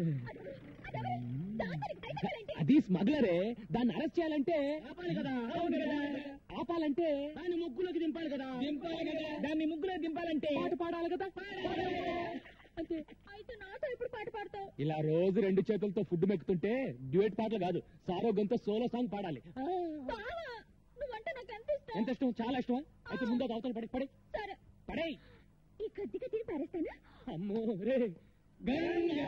అది స్మగ్లరే దాన్ని అరెస్ట్ చేయాలంటే ఆపాలి కదా ఆపాలంటే దాన్ని ముగ్గులోకి దింపాలి కదా దింపాలి కదా దాన్ని ముగ్గులోకి దింపాలంటే పాట పాడాలి కదా అంతే అయితే నాతో ఎప్పుడు పాట పాడతావు ఇలా రోజు రెండు చేతులతో ఫుడ్ మెక్కుతుంటే డ్యూయట్ పాటలు కాదు సారోగ్యంతో సోలో సాంగ్ పాడాలి ఆ, బావా నువ్వంటే నాకు ఎంత ఇష్టం ఎంత ఇష్టం చాలా ఇష్టం అయితే ముందు అది అవతల పడి పడి సరే పడే ఈ కొద్దిగా తిని పారేస్తానా అమ్మో రే గంగా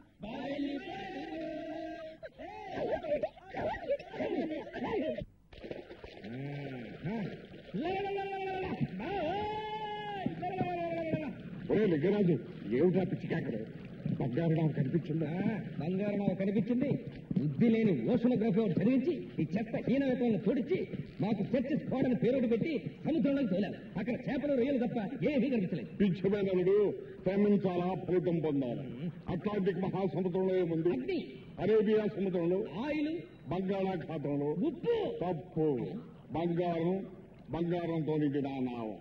ఒరే లింగరాజు ఏమిటా పిచ్చికాకడు బంగారు నాకు కనిపించిందా బంగారు నావ కనిపించింది బుద్ధి లేని ఓషనోగ్రఫీ ఒకటి చదివించి ఈ చెత్త హీనవేతలను తోడిచ్చి మాకు చర్చ స్ఫోటని పేరోడు పెట్టి సముద్రంలోకి తోలారు అక్కడ చేపలు రొయ్యలు తప్ప ఏమీ కనిపించలేదు పిచ్చిమైనడు శ్రమించాలా ఫలితం పొందాలి అట్లాంటిక్ మహాసముద్రంలో ఏముంది అగ్ని అరేబియా సముద్రంలో ఆయిల్ బంగాళాఖాతంలో ఉప్పు తప్పు బంగారం బంగారంతో నిండిన నావ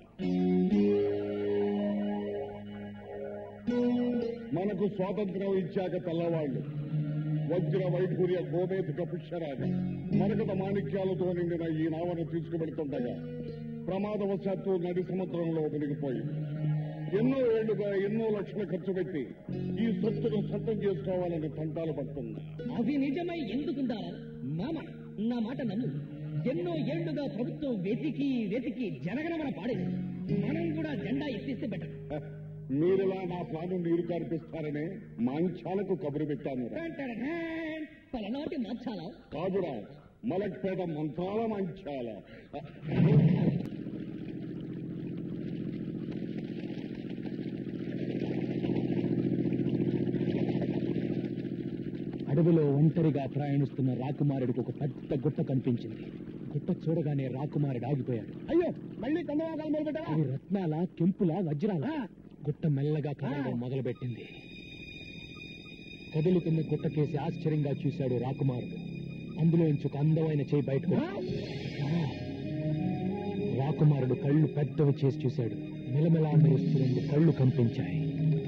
మనకు స్వాతంత్రం ఇచ్చాక తెల్లవాళ్ళు వజ్ర వైఢూర్య గోమేధిక పుష్యరాజ మరకత మాణిక్యాలతో నిండిన ఈ నావను తీసుకువెళ్తుండగా ప్రమాదవశాత్తు నడి సముద్రంలో మునిగిపోయింది ఎన్నో ఏళ్లుగా ఎన్నో లక్షలు ఖర్చు పెట్టి ఈ సొత్తును సొంతం చేసుకోవాలని తంటాలు పడుతుంది అవి నిజమై ఎందుకుందా మామ నా మాట నమ్ము ఎన్నో ఏళ్లుగా ప్రభుత్వం వెతికి వెతికి జనగణమన పాడేది మనం కూడా జెండా ఎత్తిస్తే బెటర్ హ, మీరిలా నా ప్రాణం నీరు కార్పిస్తారనే మాంఛాలకు కబురు పెట్టాను పలనాటి మార్చాలా కాదురా మలక్పేట మంత్రాల మంచాల అడవిలో ఒంటరిగా ప్రయాణిస్తున్న రాకుమారుడికి ఒక పెద్ద గుట్ట కనిపించింది గుట్ట చూడగానే రాకుమారుడు ఆగిపోయాడు అయ్యో మళ్ళీ కందవాకాలు మొదలుపెట్టారా అవి రత్నాల కెంపుల వజ్రాల గుట్ట మెల్లగా కదలడం మొదలుపెట్టింది కదులుతున్న గుట్టకేసి ఆశ్చర్యంగా చూశాడు రాకుమారుడు అందులోంచి ఒక అందమైన చేయి బయటకు ఆ! రాకుమారుడు కళ్ళు పెద్దవి చేసి చూశాడు మెలమెలా మెరుస్తూ రెండు కళ్ళు కనిపించాయి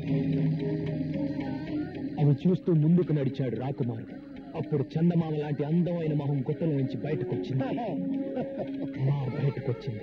అవి చూస్తూ ముందుకు నడిచాడు రాకుమారుడు అప్పుడు చందమామ లాంటి అందమైన మొహం గుట్టల నుంచి బయటకు వచ్చింది ఆ, బయటకు వచ్చింది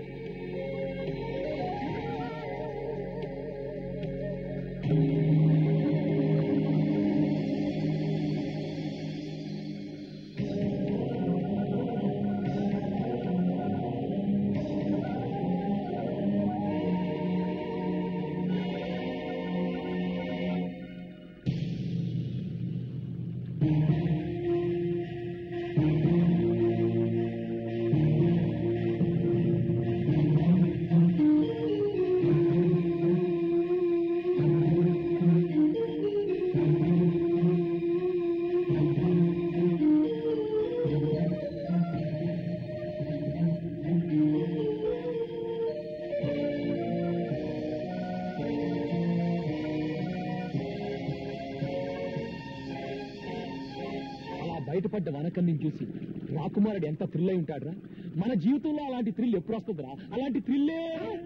అలా బయటపడ్డ వనకన్ని చూసి రాకుమారుడు ఎంత థ్రిల్ అయి ఉంటాడురా మన జీవితంలో అలాంటి థ్రిల్ ఎప్పుడు వస్తుందిరా అలాంటి థ్రిల్లే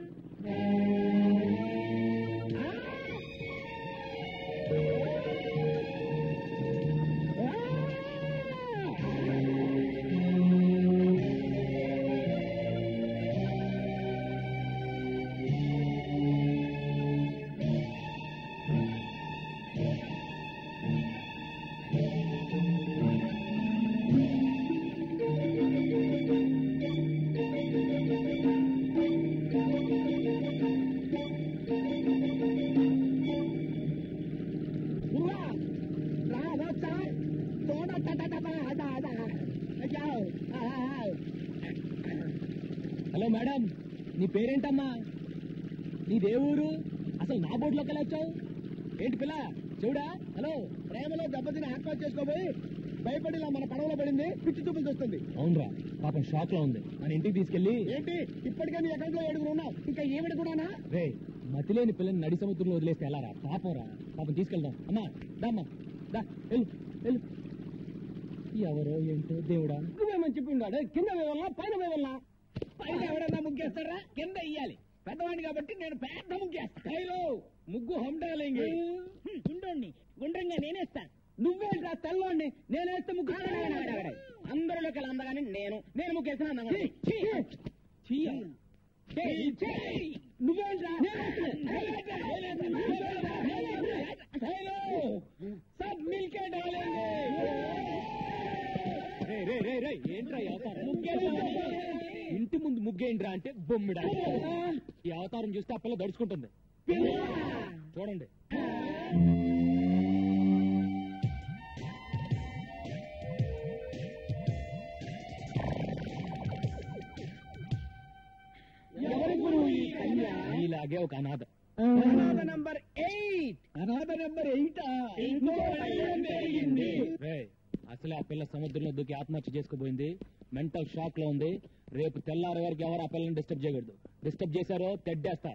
హలో మేడం నీ పేరేంటమ్మా నీ దేవురు అసలు నా బోర్డులోకి వెళ్ళి వచ్చావు ఏంటి పిల్ల చెవుడా హలో ప్రేమలో దెబ్బతిని ఆత్మహత్య చేసుకోబోయి భయపడి ఇలా మన పడవలో పడింది పిచ్చి చూపులు చూస్తుంది అవునరా పాపం షాక్ లో ఉంది మన ఇంటికి తీసుకెళ్లి ఏంటి ఇప్పటికే నీ అకౌంట్ లో ఏడుగురు ఉన్నావు ఇంకా ఏమిటి కూడానా రే మతిలేని పిల్లని నడి సముద్రంలో వదిలేస్తే ఎలా రా పాపం రా పాపం తీసుకెళ్దాం అమ్మా దామ్మా దా వెళ్ళు వెళ్ళు ఎవరో ఏంటో దేవుడా నువ్వేమని చెప్పి ఉన్నాడు కింద వేవల్లా పైన వేవల్లా పైన ఎవడన్నా ముగ్గేస్తారా కింద ఇయ్యాలి పెద్దవాడిని కాబట్టి నేను పెద్ద ముగ్గేస్తా కైలో ముగ్గు హండాలింగి గుండండి గుండ్రంగా నేనేస్తా నువ్వు బొమ్మిడా ఈ అవతారం చూస్తే ఆ పిల్ల దడుచుకుంటుంది చూడండి ఇలాగే ఒక అనాథ అనాథ నంబర్ ఎయిట్ అనాథ నంబర్ ఎయిట్ రేయ్, అసలే ఆ పిల్ల సముద్రంలో దూకి ఆత్మహత్య చేసుకోబోయింది మెంటల్ షాక్ లో ఉంది రేపు తెల్లారి వరకు ఎవరు ఆ పిల్లని డిస్టర్బ్ చేయకూడదు డిస్టర్బ్ చేశారో తెడ్డేస్తా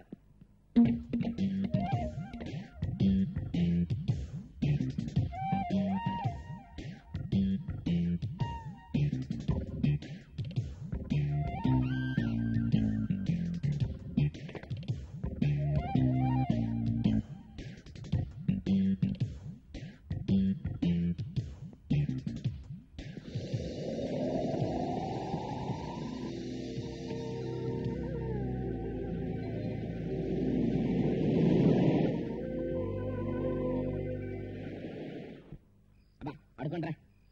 అడుగుండ్రా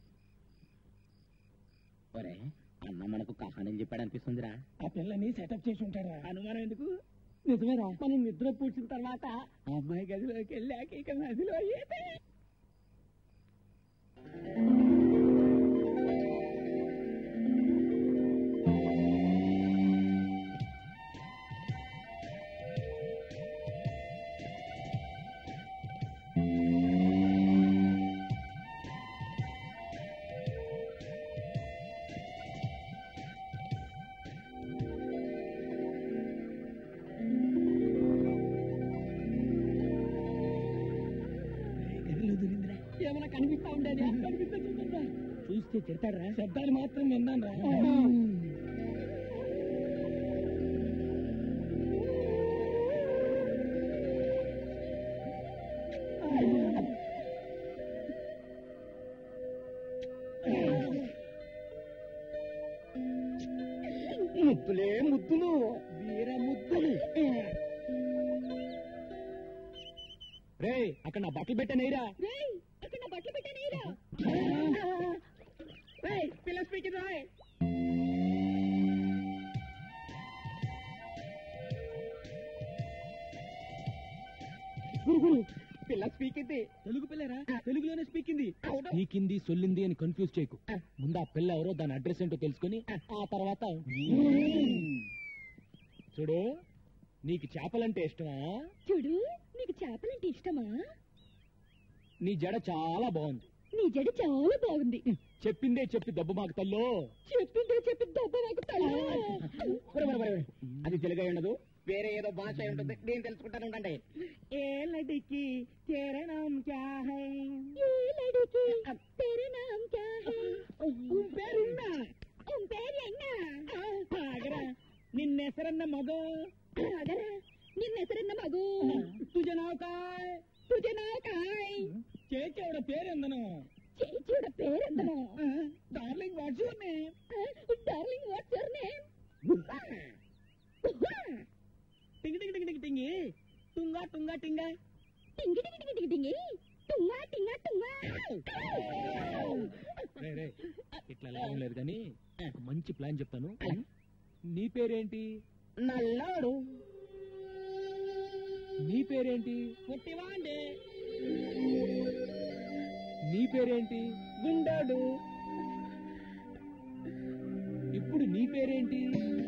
ఒరే అన్న మనకు కహానం చెప్పాడు అనిపిస్తుందిరా ఆ పిల్లని సెటప్ చేసి ఉంటాడా అనుమానం ఎందుకు నిజమేరా మనం నిద్ర పూడ్చిన తర్వాత ఆ అమ్మాయి గదిలోకి వెళ్ళాక ఇక నదిలో ఈత. గదిలో దూరిందిరా ఏమైనా కనిపిస్తా ఉండేది కనిపిస్తా చూస్తుందా చూస్తే తిడతాడరా శబ్దాలు మాత్రం విన్నాను రా ముద్దులే ముద్దులు వీర ముద్దులు రే అక్కడ నా బట్టలు పెట్టానేరా రేయ్ అక్కడ నా బట్టలు పెట్టానేరా పిల్ల స్పీకర్ రాయ్ గురు గురు పిల్ల స్పీకింది తెలుగు పిల్లరా తెలుగులోనే స్పీకింది పీకింది సొల్లింది అని కన్ఫ్యూజ్ చేయకు ముందు ఆ పిల్ల ఎవరో దాని అడ్రస్ ఏంటో తెలుసుకొని ఆ తర్వాత చూడు నీకు చేపలంటే ఇష్టమా చూడు నీకు చేపలంటే ఇష్టమా నీ జడ చాలా బాగుంది నీ జడ చాలా బాగుంది చెప్పిందే చెప్పి దెబ్బ మాకు తల్లో చెప్పిందే చెప్పి దెబ్బ నాకు తల్లి ఒరే, ఒరే, ఒరే, ఒరే. అది తెలుగు అయి ఉండదు వేరే ఏదో భాష అయి ఉంటుంది నేను తెలుసుకుంటాను ఉండండి ఏ లడికి చరణం క్యా హై ये लड़की तेरा नाम क्या है ఉం పేరుందా उन పేరు ఎన్నా ఆగరా నిన్నెసరన్న మగో ఆగరా నిన్న ಹೆಸರನ್ನ ಮಗು తుజ నాకాయ్ ತುಜೆ ನಾಕಾಯ್ చేచేవడ పేరెందను ചേച്ചിയുടെ പേരെന്തനോ darling what's your name darling what's your name టింగి టింగి టింగి టింగి టింగి టుంగా టుంగా టింగా టింగి టింగి టింగి టింగి టింగి టుంగా టింగా టుంగా రే, రే, ఇట్లా లాభం లేదు కానీ ఒక మంచి ప్లాన్ చెప్తాను నీ పేరేంటి నల్లాడు నీ పేరేంటి పుట్టివాండే నీ పేరేంటి గుండోడు ఇప్పుడు నీ పేరేంటి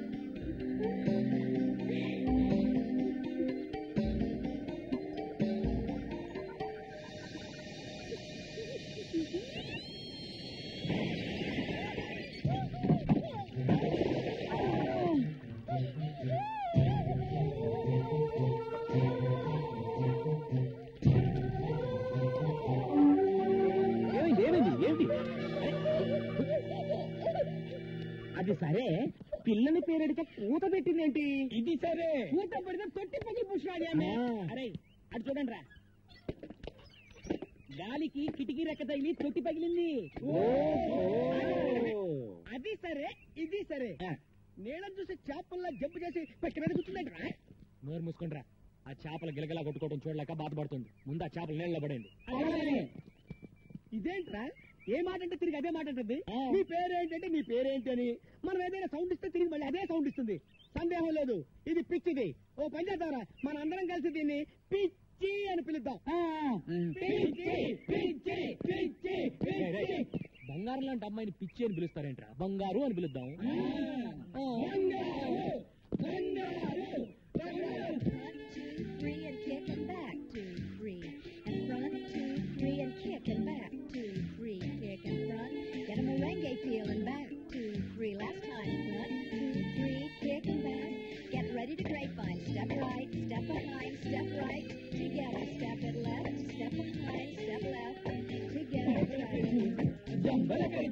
ఏమైంది ఏమైంది ఏంటి అది సరే పిల్లని పేరెడితే కూత పెట్టిందేంటి ఇది సరే కూత పడితే తొట్టి పగిలి పుష్పాడి ఆ. అరే అటు చూడండి రా గాలికి కిటికీ రెక్క తగిలి తొట్టి పగిలింది అది సరే ఇది సరే నీళ్ళని చూసి చేపల్లా జంపు చేసి పక్కన కూర్చుందంట నోరు మూసుకుంట్రా ఆ చేపల గిలగిలా కొట్టుకోవడం చూడలేక బాధపడుతుంది ముందు ఆ చేపలు నీళ్ళలో పడేయండి ఇదేంట్రా ఏ మాట అంటే తిరిగి అదే మాట అంటుంది ఆ. నీ పేరేంటంటే నీ పేరేంటి అని మనం ఏదైనా సౌండ్ ఇస్తే తిరిగి మళ్ళీ అదే సౌండ్ ఇస్తుంది సందేహం లేదు ఇది పిచ్చిది ఓ పని చేద్దాంరా మన అందరం కలిసి దీన్ని పిచ్చి అని పిలుద్దాం పిచ్చి పిచ్చి పిచ్చి పిచ్చి బంగారం లాంటి అమ్మాయిని పిచ్చి అని పిలుస్తారేంట్రా బంగారు అని పిలుద్దాం three and kick and back, two, three, and front, two, three, and kick and back, two, three, kick and front. Get a merengue feel and back, two, three, last time, front, two, three, kick and back. Get ready to grapevine, step right, step behind, step right, together, step it left, step behind, step left, together, right.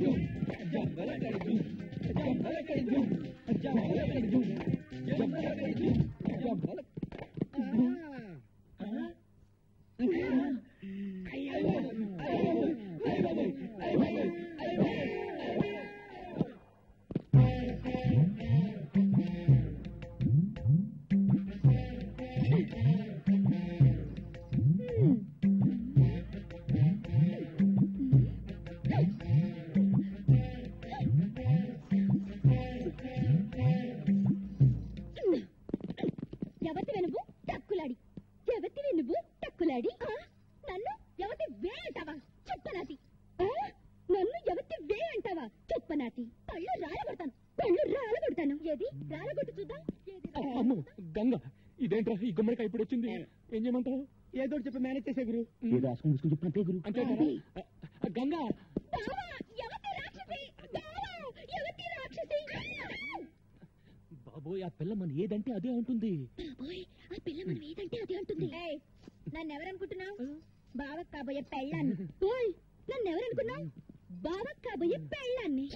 ఎవతివే నువ్వు టక్కులాడి ఎవతివే నువ్వు టక్కులాడి ఆ? నన్ను ఎవతి వే అంటావా చెప్పనాటి ఆ? నన్ను ఎవతి వే అంటావా చెప్పనాటి పళ్ళు రాలగొడతాను పళ్ళు రాలగొడతాను ఏది రాలగొట్టు చూద్దాం ఏది అమ్మో గంగ ఇదేంట్రా ఈ గుమ్మడికాయ ఇప్పుడు వచ్చింది ఏం చేయమంటావు ఏదో చెప్పి మేనేజ్ చేసే గురు అంతే గంగ బావా ఎవతి రాక్షసి బావా ఎవతి రాక్షసి బాబోయ్ ఆ పిల్ల మన ఏదంటే అదే ఉంటుంది బాబోయ్ ఆ పిల్ల మనం ఏదంటే అది అంటుంది నన్ను ఎవరనుకుంటున్నావు బావ కాబోయే పెళ్ళాన్ని ఓయ్ నన్ను ఎవరనుకున్నావు బావ కాబోయే పెళ్ళాన్ని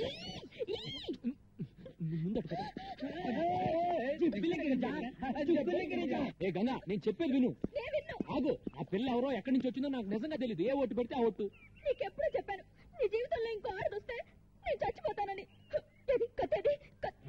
ముందట పద. ఏ గంగా నేను చెప్పేది విను నేను విన్ను ఆగు ఆ పిల్ల ఎవరో ఎక్కడి నుంచి వచ్చిందో నాకు నిజంగా తెలియదు ఏ ఓటు పెడితే ఆ ఓటు నీకెప్పుడు చెప్పాను నీ జీవితంలో ఇంకో ఆడది వస్తే నేను చచ్చిపోతానని ఏది కత్తేది కత్-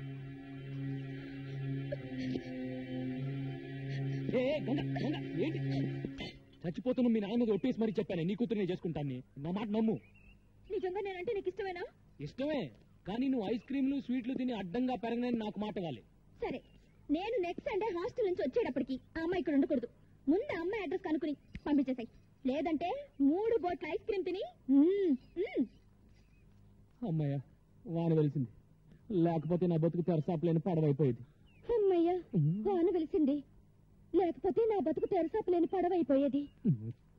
ఏ ఏ, గంగ గంగ ఏంటి చచ్చిపోతున్న మీ నాన్న మీద ఒట్టేసి మరీ చెప్పాను నీ కూతురు నేను చేసుకుంటాను నా మాట నమ్ము నిజంగా నేనంటే నీకు ఇష్టమేనా ఇష్టమే కానీ నువ్వు ఐస్ క్రీమ్లు స్వీట్లు తిని అడ్డంగా పెరగనని నాకు మాట ఇవ్వాలి సరే నేను నెక్స్ట్ సండే హాస్టల్ నుంచి వచ్చేటప్పటికి ఆ అమ్మాయి ఇక్కడ ఉండకూడదు ముందు ఆ అమ్మాయి అడ్రస్ కనుక్కుని పంపించేసాయి లేదంటే మూడు బోట్ల ఐస్ క్రీమ్ తిని మ్మ్, మ్మ్. అమ్మయ్య వాన వెలిసింది లేకపోతే నా బతుకు తెరసాపలేని పడవైపోయేది అమ్మయ్య వాన వెలిసింది లేకపోతే నా బతుకు తెరసాపలేని పడవైపోయేది